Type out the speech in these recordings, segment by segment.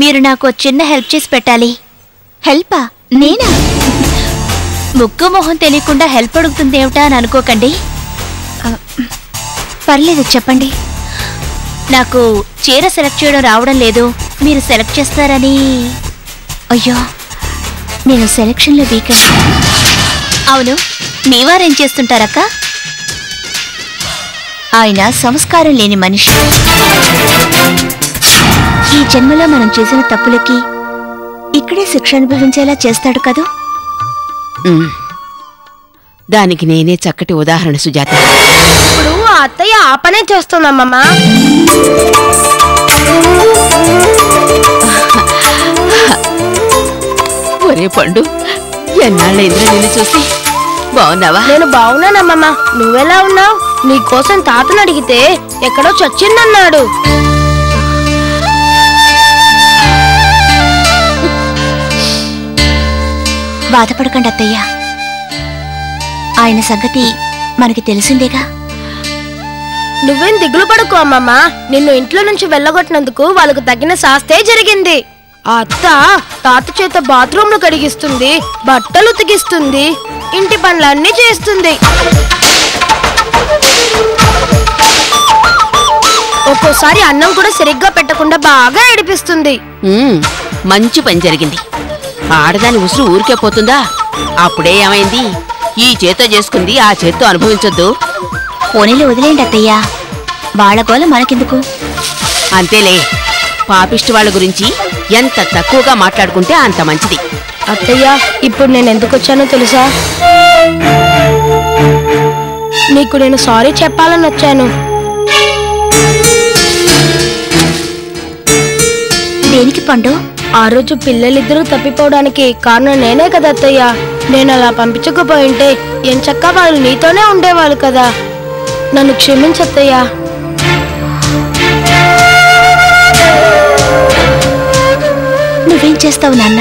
మీరు నాకు చిన్న హెల్ప్ చేసి పెట్టాలి హెల్పా నేనా ముక్కు మొహం తెలియకుండా హెల్ప్ అడుగుతుంది ఏమిటా అని అనుకోకండి ఆ, పర్లేదు చెప్పండి నాకు చీర సెలెక్ట్ చేయడం రావడం లేదు మీరు సెలెక్ట్ చేస్తారని అయ్యో నేను సెలెక్షన్లో వీక్ అవును మీవారేం చేస్తుంటారక్క ఆయన సంస్కారం లేని మనిషి ఈ జన్మలో మనం చేసిన తప్పులకి ఇక్కడే శిక్ష అనుభవించేలా చేస్తాడు కదూ ఉమ్. దానికి నేనే చక్కటి ఉదాహరణ సుజాత ఇప్పుడు ఆ అత్తయ్య ఆ పనే చేస్తుందమ్మమ్మా ఒరే పండు ఎన్నాళ్ళైందిరా నిన్ను చూసి బాగున్నావా నేను బాగున్నానమ్మమ్మా నువ్వెలా ఉన్నావు నీకోసం తాతను అడిగితే ఎక్కడో చచ్చిందన్నాడు బాధపడకండి అత్తయ్య ఆయన సంగతి మనకి తెలిసిందేగా నువ్వేం దిగులు పడుకో అమ్మమ్మా నిన్ను ఇంట్లో నుంచి వెళ్ళగొట్టినందుకు వాళ్ళకు తగిన శాస్తే జరిగింది ఆ అత్త తాత చేత బాత్రూంలు కడిగిస్తుంది బట్టలు ఉతికిస్తుంది ఇంటి పనులన్నీ చేస్తుంది ఒక్కోసారి అన్నం కూడా సరిగ్గా పెట్టకుండా బాగా ఏడిపిస్తుంది ఉమ్, మంచి పని జరిగింది ఆడదాని ఉసురు ఊరికే పోతుందా అప్పుడే ఏమైంది ఈ చేత్తో చేసుకుంది ఆ చేత్తో అనుభవించొద్దు పోనీలు వదిలేండి అత్తయ్య వాళ్ళ గోల మనకెందుకు అంతేలే పాపిష్టి వాళ్ళ గురించి ఎంత తక్కువగా మాట్లాడుకుంటే అంత మంచిది అత్తయ్య ఇప్పుడు నేను ఎందుకు వచ్చానో తెలుసా నీకు నేను సారీ చెప్పాలని వచ్చాను దేనికి పండు ఆ రోజు పిల్లలిద్దరూ తప్పిపోవడానికి కారణం నేనే కదా అత్తయ్య నేను అలా పంపించకపోయింటే ఎంచక్కా వాళ్ళు నీతోనే ఉండేవాళ్ళు కదా నన్ను క్షమించత్తయ్యా నువ్వేం చేస్తావు నాన్న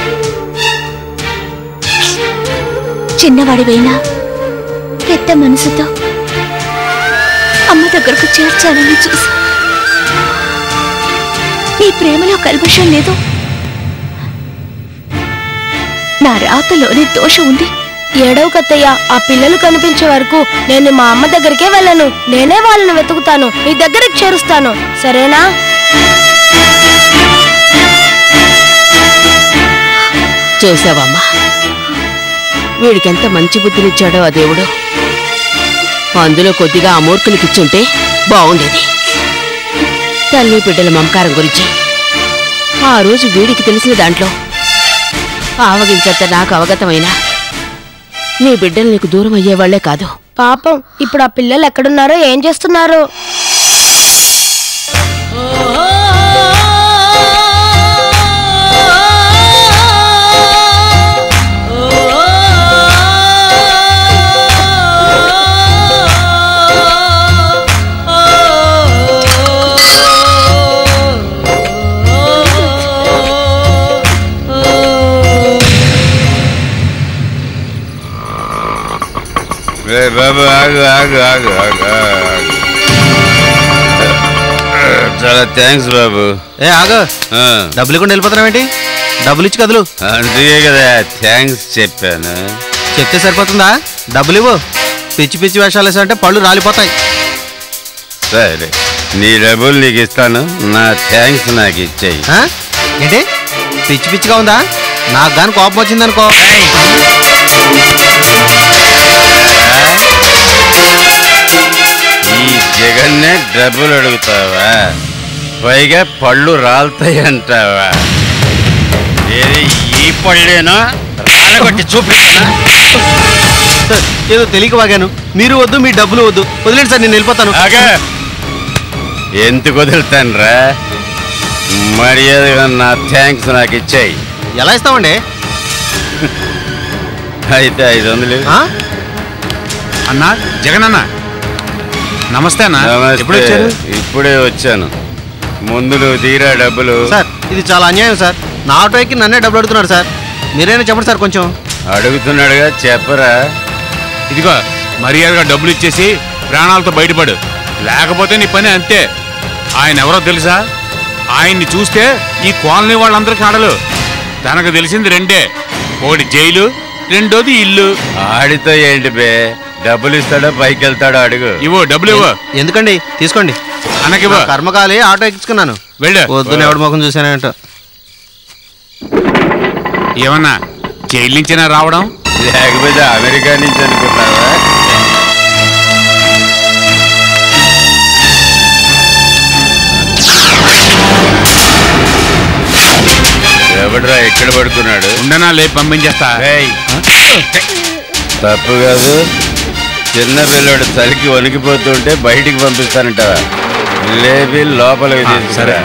చిన్నవాడివైనా పెద్ద మనసుతో అమ్మ దగ్గరకు చేర్చాలని చూసి నీ ప్రేమలో కల్మషం లేదు నా రాతలోనే దోషం ఉంది ఏడవ కత్తయ్య ఆ పిల్లలు కనిపించే వరకు నేను మా అమ్మ దగ్గరికే వెళ్ళను నేనే వాళ్ళని వెతుకుతాను నీ దగ్గరికి చేరుస్తాను సరేనా చూసావమ్మా వీడికెంత మంచి బుద్ధినిచ్చాడో ఆ దేవుడు అందులో కొద్దిగా ఆ మూర్ఖునికిచ్చుంటే బాగుండేది తల్లి బిడ్డల మమకారం గురించి ఆ రోజు వీడికి తెలిసిన దాంట్లో ఆవగించంత నాకు అవగతమైనా నీ బిడ్డలు నీకు దూరం అయ్యేవాళ్లే కాదు పాపం ఇప్పుడు ఆ పిల్లలు ఎక్కడున్నారో ఏం చేస్తున్నారో రే బాబు ఆగు ఆగు ఆగు ఆగు ఆగు. చాలా థ్యాంక్స్ బాబు ఏ ఆగు ఆ, డబ్బులు ఇవ్వకుండా వెళ్ళిపోతున్నావేంటి డబ్బులు ఇచ్చి కదులు అందుకే కదా థ్యాంక్స్ చెప్పాను చెప్తే సరిపోతుందా డబ్బులు ఇవ్వు పిచ్చి పిచ్చి వేషాలు వేసావంటే పళ్ళు రాలిపోతాయి సరే నీ డబ్బులు నీకు ఇస్తాను నా థ్యాంక్స్ నాకు ఇచ్చేయి ఆ? ఏంటి పిచ్చి పిచ్చిగా ఉందా నాకు గాని కోపం వచ్చిందనుకో ఈ జగన్నే డబ్బులు అడుగుతావా పైగా పళ్ళు రాలుతాయి అంటావా ఏది ఈ పళ్ళేనా రాలగొట్టి చూపిస్తున్నా సార్, ఏదో తెలియక వాగాను మీరు వద్దు మీ డబ్బులు వద్దు వదిలేండి సార్ నేను వెళ్ళిపోతాను ఆగా ఎందుకు వదులుతాను రా మర్యాదగా నా థ్యాంక్స్ నాకు ఇచ్చాయి ఎలా ఇస్తామండి అయితే ఐదు వందలు ఆ? అన్నా జగన్ అన్న నమస్తే అన్న నమస్తే. ఎప్పుడు వచ్చారు ఇప్పుడే వచ్చాను ముందు నువ్వు తీరా డబ్బులు సార్ ఇది చాలా అన్యాయం సార్ నా ఆటో ఎక్కి నన్నే డబ్బులు అడుగుతున్నాడు సార్ మీరైనా చెప్పండి సార్ కొంచెం అడుగుతున్నాడుగా చెప్పరా ఇదిగో మర్యాదగా డబ్బులు ఇచ్చేసి ప్రాణాలతో బయటపడు లేకపోతే నీ పని అంతే ఆయన ఎవరో తెలుసా ఆయన్ని చూస్తే ఈ కాలనీ వాళ్ళందరికీ ఆడలు తనకు తెలిసింది రెండే ఒకటి జైలు రెండోది ఇల్లు ఆడితో ఏంటి బే డబ్బులు ఇస్తాడో పైకి వెళ్తాడో అడుగు ఇవ్వు డబ్బులు ఇవ్వు ఎందుకండి తీసుకోండి అన్నకివ్వు నా కర్మకాలి ఆటో ఎక్కించుకున్నాను వెళ్ళు వద్దున ఎవడి ముఖం చూసానంట ఏమన్నా జైలు నుంచినా రావడం లేకపోతే అమెరికా నుంచి అనుకుంటావా ఎవడ్రా ఎక్కడ పడుకున్నాడు ఉండనా లేపి పంపించేస్తా ఏయ్, తప్పు కాదు చిన్న పిల్లడు చలికి వణికిపోతుంటే బయటికి పంపిస్తానంటావా లేపి లోపలికి ఆ, తీసుకురా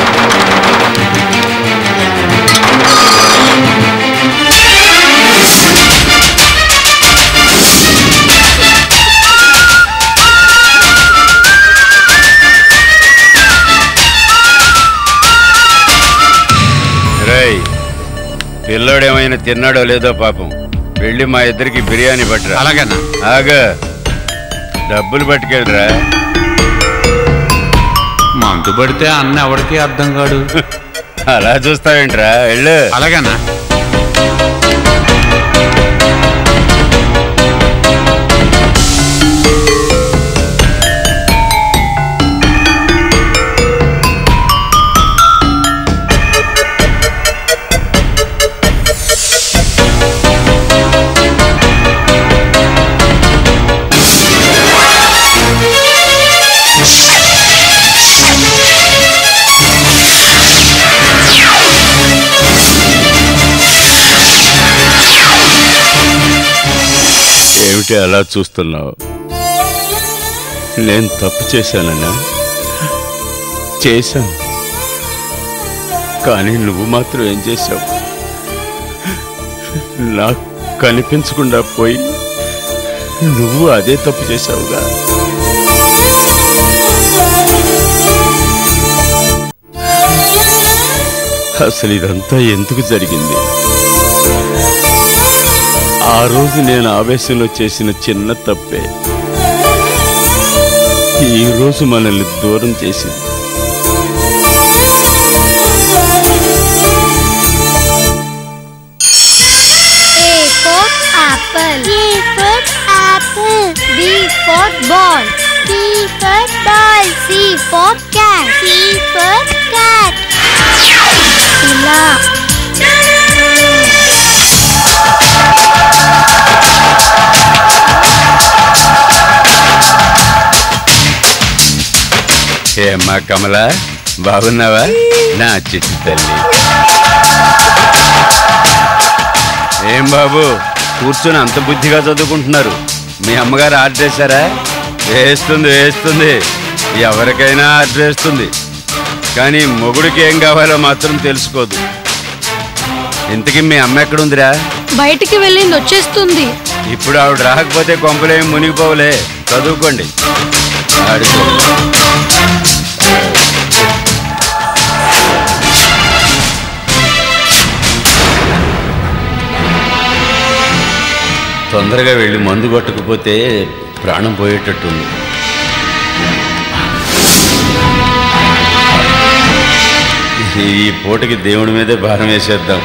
రేయ్ పిల్లోడు ఏమైనా తిన్నాడో లేదో పాపం వెళ్ళి మా ఇద్దరికి బిర్యానీ పట్టురా అలాగేనా ఆగా డబ్బులు పట్టుకెళ్ళరా మందు పడితే అన్న ఎవరికి అర్థం కాడు అలా చూస్తావేంట్రా వెళ్ళు అలాగేనా ఏమిటి అలా చూస్తున్నావు నేను తప్పు చేశానన్నా చేశాను కానీ నువ్వు మాత్రం ఏం చేశావు నాకు కనిపించకుండా పోయి నువ్వు అదే తప్పు చేశావుగా అసలు ఇదంతా ఎందుకు జరిగింది ఆ రోజు నేను ఆవేశంలో చేసిన చిన్న తప్పే ఈ రోజు మనల్ని దూరం చేసింది A for apple. A for apple. B for ball. B for ball. C for cat. C for cat. ఇలా ఏమ్మా కమల బాగున్నావా నా చిట్టి తల్లి ఏం బాబు కూర్చొని అంత బుద్ధిగా చదువుకుంటున్నారు మీ అమ్మగారు ఆర్డర్ వేశారా వేస్తుంది వేస్తుంది ఎవరికైనా ఆర్డర్ వేస్తుంది కానీ మొగుడికి ఏం కావాలో మాత్రం తెలుసుకోదు ఇంతకీ మీ అమ్మ ఎక్కడుందిరా బయటికి వెళ్ళింది వచ్చేస్తుంది ఇప్పుడు ఆవిడ రాకపోతే కొంపలేం మునిగిపోవలే చదువుకోండి ఆడుకోండి తొందరగా వెళ్ళి మందు కొట్టకపోతే ప్రాణం పోయేటట్టుంది ఈ పూటకి దేవుడి మీదే భారం వేసేద్దాం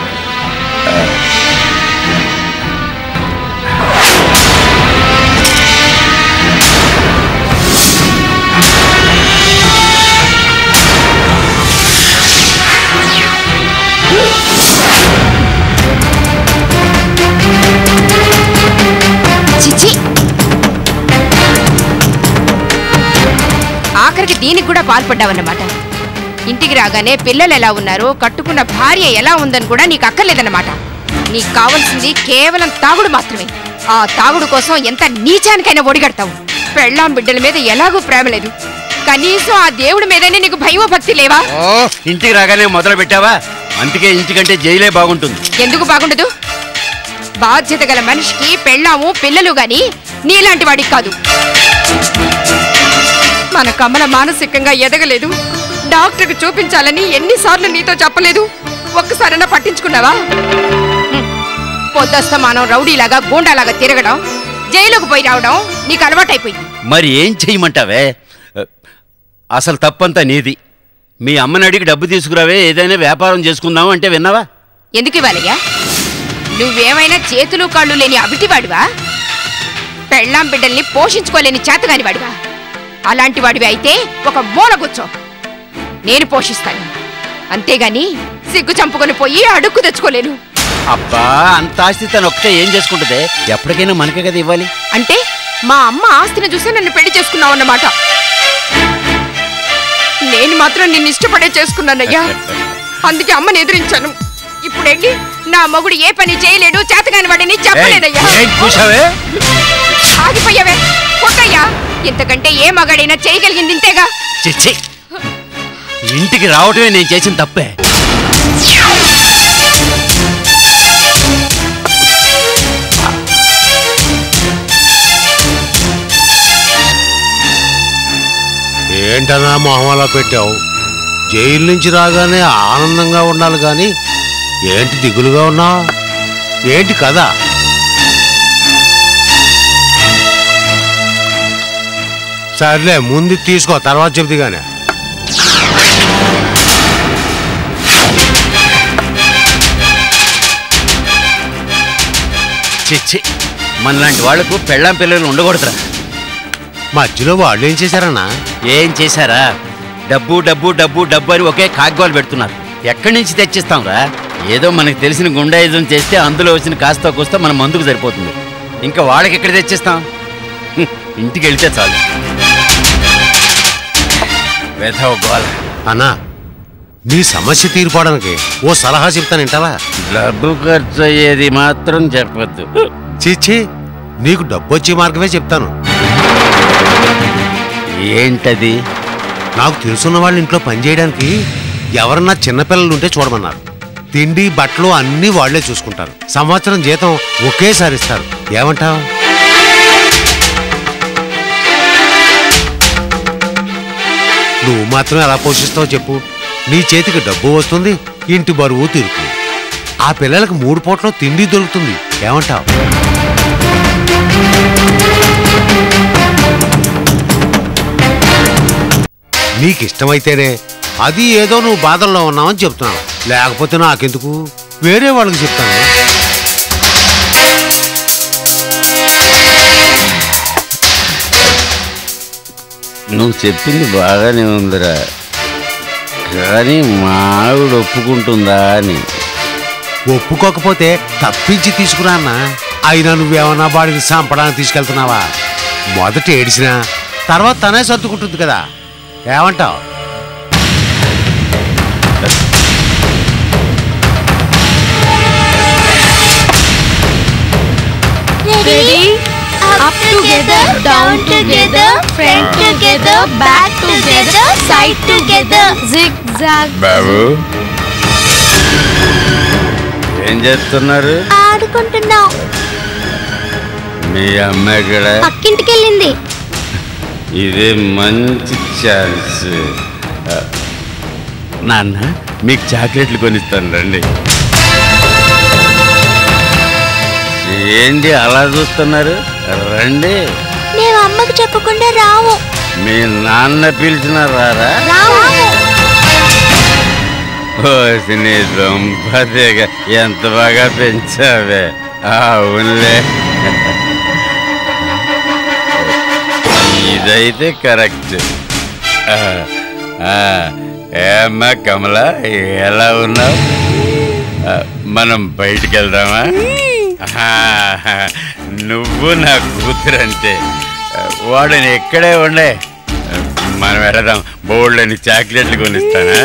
చిచి ఆఖరికి దీనికి కూడా పాల్పడ్డావన్నమాట ఇంటికి రాగానే పిల్లలు ఎలా ఉన్నారో కట్టుకున్న భార్య ఎలా ఉందని కూడా నీకు అక్కర్లేదన్నమాట నీకు కావాల్సింది కేవలం తాగుడు మాత్రమే ఆ తాగుడు కోసం ఎంత నీచానికైనా ఒడిగడతావు పెళ్ళాం బిడ్డల మీద ఎలాగూ ప్రేమ లేదు కనీసం ఆ దేవుడి మీదనే నీకు భయమో భక్తి లేవా ఓ ఇంటికి రాగానే మొదలు పెట్టావా అందుకే ఇంటికంటే జైలే బాగుంటుంది ఎందుకు బాగుండదు బాధ్యత గల మనిషికి పెళ్ళాము పిల్లలు గాని నీలాంటి వాడికి కాదు మన కమల మానసికంగా ఎదగలేదు డాక్టర్కి చూపించాలని ఎన్నిసార్లు నీతో చెప్పలేదు ఒక్కసారైనా పట్టించుకున్నావా హ్మ్. పొద్దస్తమానం రౌడీలాగా గూండాలాగా తిరగడం జైలుకు పోయి రావడం నీకు అలవాటైపోయింది మరి ఏం చెయ్యమంటావే అసలు తప్పంతా నీది మీ అమ్మని అడిగి డబ్బు తీసుకురావే ఏదైనా వ్యాపారం చేసుకుందాం అంటే విన్నావా ఎందుకు ఇవ్వాలయ్యా నువ్వేమైనా చేతులు కాళ్ళు లేని అవిటివాడివా పెళ్ళాం బిడ్డల్ని పోషించుకోలేని చేతగాని వాడివా అలాంటి వాడివి అయితే ఒక మూల కూర్చో నేను పోషిస్తాను అంతేగాని సిగ్గు చంపుకొని పోయి అడుక్కు తెచ్చుకోలేను అబ్బా అంత ఆస్తి తను ఒక్కటే ఏం చేసుకుంటుందే ఎప్పటికైనా మనకే కదా ఇవ్వాలి అంటే మా అమ్మ ఆస్తిని చూసి నన్ను పెళ్లి చేసుకున్నావు అన్నమాట నేను మాత్రం నిన్ను ఇష్టపడే చేసుకున్నానయ్యా అందుకే అమ్మని ఎదిరించాను ఇప్పుడు వెళ్ళి నా మగుడు ఏ పని చేయలేడు చేతగాని వాడిని చెప్పలేదయ్యా ఏయ్, ఏం చూసావే ఆగిపోయావే కొట్టయ్యా ఇంతకంటే ఏ మగాడైనా చేయగలిగింది ఇంతేగా చిచ్చి ఇంటికి రావటమే నేను చేసిన తప్పే ఏంటన్నా మొహం అలా పెట్టావు జైలు నుంచి రాగానే ఆనందంగా ఉండాలి కానీ ఏంటి దిగులుగా ఉన్నావు ఏంటి కదా సర్లే ముందు తీసుకో తర్వాత చెబుతుంది కానీ చిచ్చి మనలాంటి వాళ్లకు పెళ్ళాం పిల్లలు ఉండకూడదురా మధ్యలో వాళ్ళు ఏం చేశారన్నా ఏం చేశారా డబ్బు డబ్బు డబ్బు డబ్బు అని ఒకే కాగ్గోలు పెడుతున్నారు ఎక్కడి నుంచి తెచ్చిస్తాంరా ఏదో మనకి తెలిసిన గుండాయిజం చేస్తే అందులో వచ్చిన కాస్త కూస్త మన మందుకు సరిపోతుంది ఇంకా వాళ్ళకి ఎక్కడ తెచ్చిస్తాం హ్మ్, ఇంటికి వెళ్తే చాలు వెధవ గోల అన్నా నీ సమస్య తీరిపోవడానికి ఓ సలహా చెప్తాను వింటావా డబ్బు ఖర్చు అయ్యేది మాత్రం చెప్పొద్దు చీచి నీకు డబ్బు వచ్చే మార్గమే చెప్తాను ఏంటది నాకు తెలుసున్న వాళ్ళ ఇంట్లో పనిచేయడానికి ఎవరన్నా చిన్నపిల్లలు ఉంటే చూడమన్నారు తిండి బట్టలు అన్నీ వాళ్లే చూసుకుంటారు సంవత్సరం జీతం ఒకేసారి ఇస్తారు ఏమంటావు నువ్వు మాత్రం ఎలా పోషిస్తావో చెప్పు నీ చేతికి డబ్బు వస్తుంది ఇంటి బరువు తీరుతుంది ఆ పిల్లలకు మూడు పూటలో తిండి దొరుకుతుంది ఏమంటావు నీకు ఇష్టమైతేనే అది ఏదో నువ్వు బాధల్లో ఉన్నావని చెప్తున్నావు లేకపోతే నాకెందుకు వేరే వాళ్ళకి చెప్తాను నువ్వు చెప్పింది బాగానే ఉందిరా కానీ మావిడ ఒప్పుకుంటుందా అని ఒప్పుకోకపోతే తప్పించి తీసుకురా అన్న అయినా నువ్వేమన్నా బాడిని చంపడానికి తీసుకెళ్తున్నావా మొదట ఏడిసినా తర్వాత తనే సర్దుకుంటుంది కదా ఏమంటావు Ready? Up together, down together, front together, back together, side together. Zig zag. బాబు ఏం చేస్తున్నారు ఆడుకుంటున్నాం మీ అమ్మ ఇక్కడ పక్కింటికి వెళ్ళింది ఇదే మంచి ఛాన్స్ ఆ, నాన్న మీకు చాక్లెట్లు కొనిస్తాను రండి ఏంటి అలా చూస్తున్నారు రండి మేము అమ్మకు చెప్పకుండా రాము మీ నాన్న పిలిచిన రారా రాము ఓసి నీ దంపతిగా ఎంత బాగా పెంచావే అవునులే ఇదైతే కరెక్ట్ ఆ, ఆ, ఏమ్మా కమల ఎలా ఉన్నావు ఆ, మనం బయటికి వెళ్దామా ఆహా, నువ్వు నా కూతురంటే ఆ, వాడిని ఎక్కడే ఉండే ఆ, మనం వెళదాం బోల్డ్ని చాక్లెట్లు కొనిస్తానా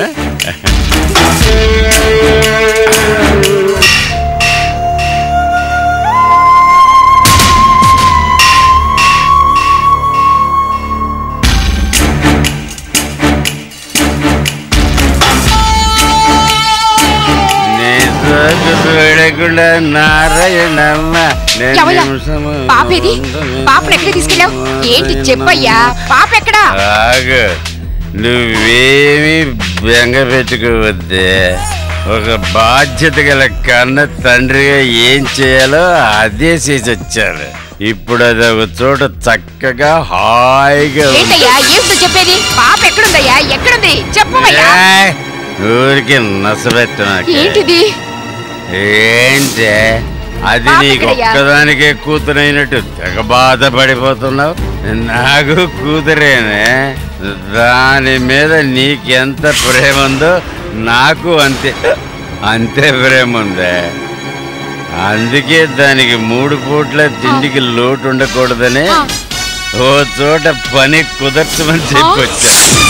నీ సోకు చూడకుండా నారాయణమ్మ నేను ఎవయ్యా? నిమిషము పాపేది పాపను ఎక్కడ తీసుకెళ్ళావు ఏంటి చెప్పయ్యా పాప ఎక్కడా ఆగు నువ్వేమి బెంగ పెట్టుకోవద్దే ఒక బాధ్యత గల కన్న తండ్రిగా ఏం చేయాలో అదే చేసి వచ్చాడు ఇప్పుడు అది ఒక చోట చక్కగా హాయిగా ఉంది. ఏంటయ్యా ఏమిటో చెప్పేది పాప ఎక్కడుందయ్యా ఎక్కడుంది చెప్పవయ్యా ఏయ్, ఊరికి నసబెట్టు నాకు ఏంటిది ఏంటే అది పాప నీకు ఎక్కడయ్యా? ఒక్కదానికే కూతురైనట్టు తెగ బాధపడిపోతున్నావు నాకు కూతురేనే దాని మీద నీకెంత ప్రేమ ఉందో నాకు అంతే అంతే ప్రేమ ఉందే అందుకే దానికి మూడు పూట్ల తిండికి లోటు ఉండకూడదని ఆ. ఓ చోట పని కుదర్చమని చెప్పొచ్చా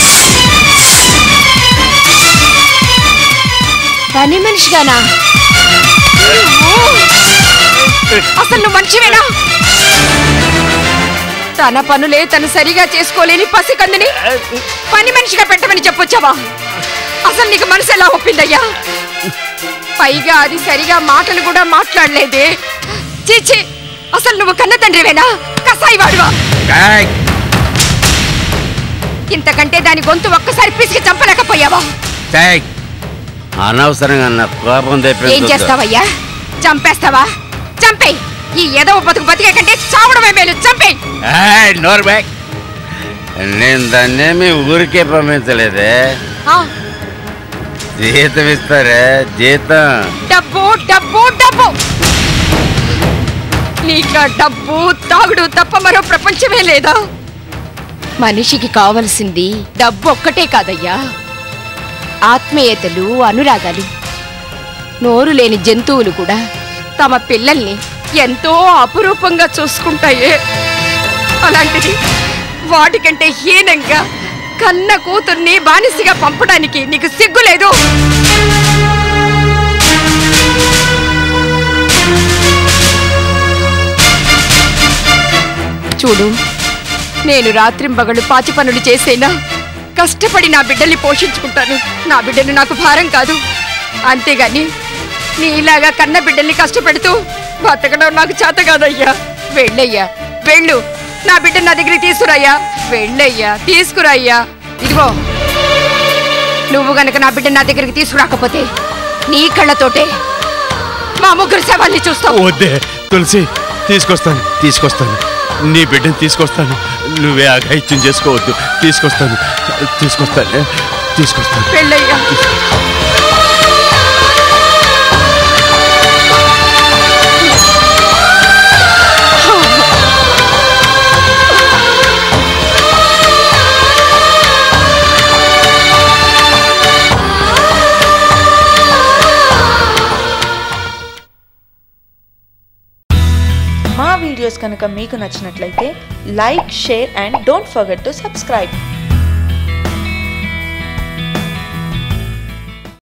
పని మనిషిగానా అసలు నువ్వు మనిషివేనా తన పనులే తను సరిగా చేసుకోలేని పసికందుని పని మనిషిగా పెట్టమని చెప్పొచ్చావా అసలు నీకు మనసు ఎలా ఒప్పిందయ్యా పైగా అది సరిగా మాటలు కూడా మాట్లాడలేదే చీచి అసలు నువ్వు కన్న తండ్రివేనా కసాయి వాడువా ఏయ్! ఇంతకంటే దాని గొంతు ఒక్కసారి పిసికి చంపలేకపోయావా ఏయ్! అనవసరంగా నా కోపం ఏం తెప్పించొద్దు. చేస్తావయ్యా చంపేస్తావా చంపేయ్ ఈ ఎదవ బతుకు బతికే కంటే చావడమే మేలు చంపేయ్ ఏయ్, నోరు బై. నేను దాన్నేమి ఊరికే పంపించలేదే ఆ, జీతం ఇస్తారే జీతం డబ్బు డబ్బు డబ్బు నీకా డబ్బు తాగుడు తప్ప మరో ప్రపంచమే లేదా మనిషికి కావలసింది డబ్బు ఒక్కటే కాదయ్యా ఆత్మీయతలు అనురాగాలు నోరు లేని జంతువులు కూడా తమ పిల్లల్ని ఎంతో అపురూపంగా చూసుకుంటాయే అలాంటిది వాటికంటే హీనంగా కన్న కూతుర్ని బానిసగా పంపడానికి నీకు సిగ్గు లేదు చూడు నేను రాత్రింబగళ్ళు పాచి పనులు చేసేనా కష్టపడి నా బిడ్డల్ని పోషించుకుంటాను నా బిడ్డలు నాకు భారం కాదు అంతేగాని నీలాగా కన్న బిడ్డల్ని కష్టపెడుతూ బతకడం నాకు చేత కాదయ్యా వెళ్ళయ్యా వెళ్ళు నా బిడ్డ నా దగ్గరికి తీసుకురాయ్యా వెళ్ళయ్యా తీసుకురాయ్యా ఇదిగో నువ్వు గనక నా బిడ్డ నా దగ్గరికి తీసుకురాకపోతే నీ కళ్ళతోటే మా ముగ్గురు శవాల్ని చూస్తావు వద్దే తులసి తీసుకొస్తాను తీసుకొస్తాను నీ బిడ్డని తీసుకొస్తాను నువ్వే అఘాయిత్యం చేసుకోవద్దు తీసుకొస్తాను తీసుకొస్తాను తీసుకొస్తాను వెళ్ళయ్యా మా వీడియోస్ కనుక మీకు నచ్చినట్లయితే like share and don't forget to subscribe